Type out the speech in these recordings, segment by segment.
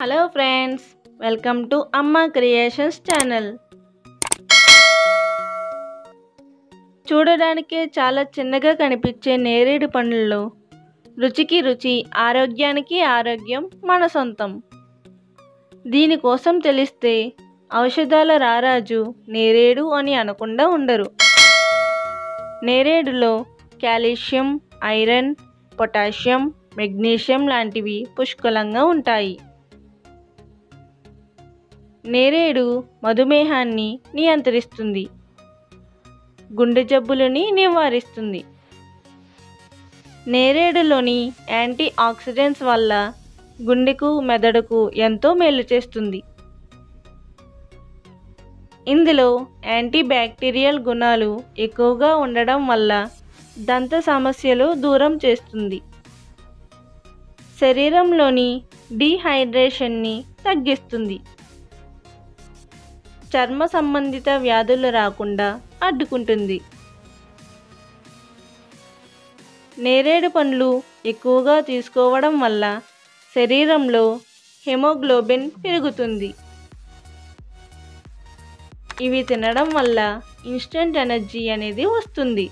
hello friends welcome to Amma creations channel చూడడానికే చాలా చిన్నగా కనిపించే నేరేడు పండ్లలో రుచికి రుచి ఆరోగ్యానికి ఆరోగ్యం మన సొంతం దీనికోసం తెలిస్తే ఔషధాల రారాజు నేరేడు అని అనకుండా ఉండరు నేరేడులో కాల్షియం ఐరన్ పొటాషియం మెగ్నీషియం లాంటివి పుష్కలంగా ఉంటాయి నేరేడు మధుమేహాన్ని నియంత్రిస్తుంది గుండె జబ్బులని నివారిస్తుంది నేరేడులోని యాంటీ ఆక్సిడెంట్స్ వల్ల గుండెకు మెదడుకు ఎంతో మేలు చేస్తుంది ఇందులో యాంటీ బ్యాక్టీరియల్ గుణాలు ఎక్కువగా ఉండడం వల్ల దంత సమస్యలు దూరం చేస్తుంది శరీరంలోని డీహైడ్రేషన్ని తగ్గిస్తుంది చర్మ సంబంధిత వ్యాధులు రాకుండా అడ్డుకుంటుంది నేరేడు పండ్లు ఎక్కువగా తీసుకోవడం వల్ల శరీరంలో హెమోగ్లోబిన్ పెరుగుతుంది ఇవి తినడం వల్ల ఇన్స్టెంట్ ఎనర్జీ అనేది వస్తుంది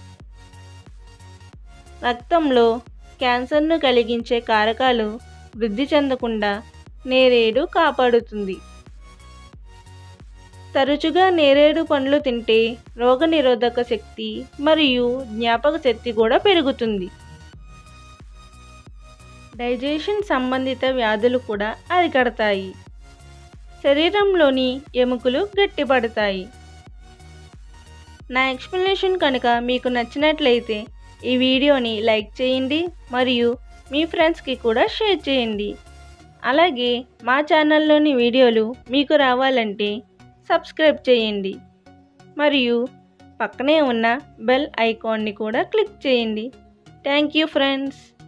రక్తంలో క్యాన్సర్ను కలిగించే కారకాలు వృద్ధి చెందకుండా నేరేడు కాపాడుతుంది తరచుగా నేరేడు పండ్లు తింటే రోగనిరోధక శక్తి మరియు జ్ఞాపక శక్తి కూడా పెరుగుతుంది డైజెషన్ సంబంధిత వ్యాధులు కూడా అరికడతాయి శరీరంలోని ఎముకలు గట్టిపడతాయి నా ఎక్స్ప్లెనేషన్ కనుక మీకు నచ్చినట్లయితే ఈ వీడియోని లైక్ చేయండి మరియు మీ ఫ్రెండ్స్కి కూడా షేర్ చేయండి అలాగే మా ఛానల్లోని వీడియోలు మీకు రావాలంటే సబ్స్క్రైబ్ చేయండి మరియు పక్కనే ఉన్న బెల్ ఐకాన్ని కూడా క్లిక్ చేయండి థ్యాంక్ యూ ఫ్రెండ్స్